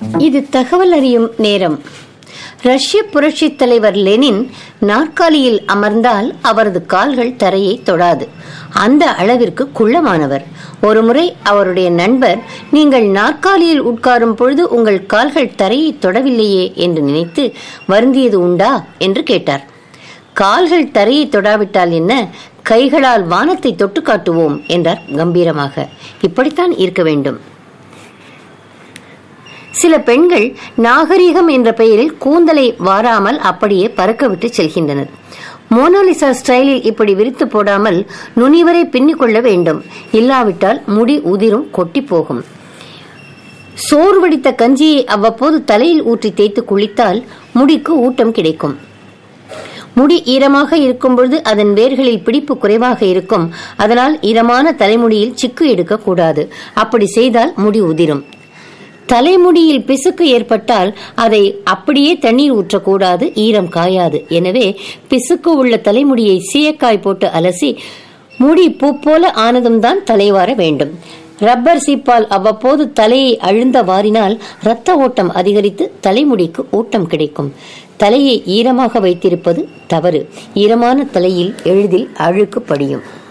இது தகவல் அறியும் நேரம் ரஷ்ய புரட்சி தலைவர் லெனின் நாற்காலியில் அமர்ந்தால் அவரது கால்கள் தரையை தொடாது அந்த அளவிற்கு குள்ளமானவர் ஒருமுறை அவருடைய நண்பர் நீங்கள் நாற்காலியில் உட்காரும் பொழுது உங்கள் கால்கள் தரையை தொடவில்லையே என்று நினைத்து வருந்தியது உண்டா என்று கேட்டார் கால்கள் தரையை தொடாவிட்டால் என்ன கைகளால் வானத்தை தொட்டு காட்டுவோம் என்றார் கம்பீரமாக இப்படித்தான் இருக்க வேண்டும் சில பெண்கள் நாகரீகம் என்ற பெயரில் கூந்தலை வாராமல் அப்படியே பறக்க விட்டு செல்கின்றனர் மோனாலிசா ஸ்டைலில் இப்படி விரித்து போடாமல் நுனிவரை பின்னிக் கொள்ள வேண்டும் இல்லாவிட்டால் முடி உதிரும் கொட்டி போகும் சோர்வடித்த கஞ்சியை அவ்வப்போது தலையில் ஊற்றி தேய்த்து குளித்தால் முடிக்கு ஊட்டம் கிடைக்கும் முடி ஈரமாக இருக்கும் பொழுது அதன் வேர்களில் பிடிப்பு குறைவாக இருக்கும் அதனால் ஈரமான தலைமுடியில் சிக்கு எடுக்கக்கூடாது அப்படி செய்தால் முடி உதிரும் தலைமுடியில் பிசுக்கு ஏற்பட்டால் அதை அப்படியே தண்ணீர் ஊற்றக்கூடாது ஈரம் காயாது எனவே பிசுக்கு உள்ள தலைமுடியை சீயக்காய் போட்டு அலசி முடி பூ போல ஆனதும் தான் தலைவார வேண்டும் ரப்பர் சீப்பால் அவ்வப்போது தலையை அழுந்த வாரினால் இரத்த ஓட்டம் அதிகரித்து தலைமுடிக்கு ஊட்டம் கிடைக்கும் தலையை ஈரமாக வைத்திருப்பது தவறு ஈரமான தலையில் எளிதில் அழுக்கு படியும்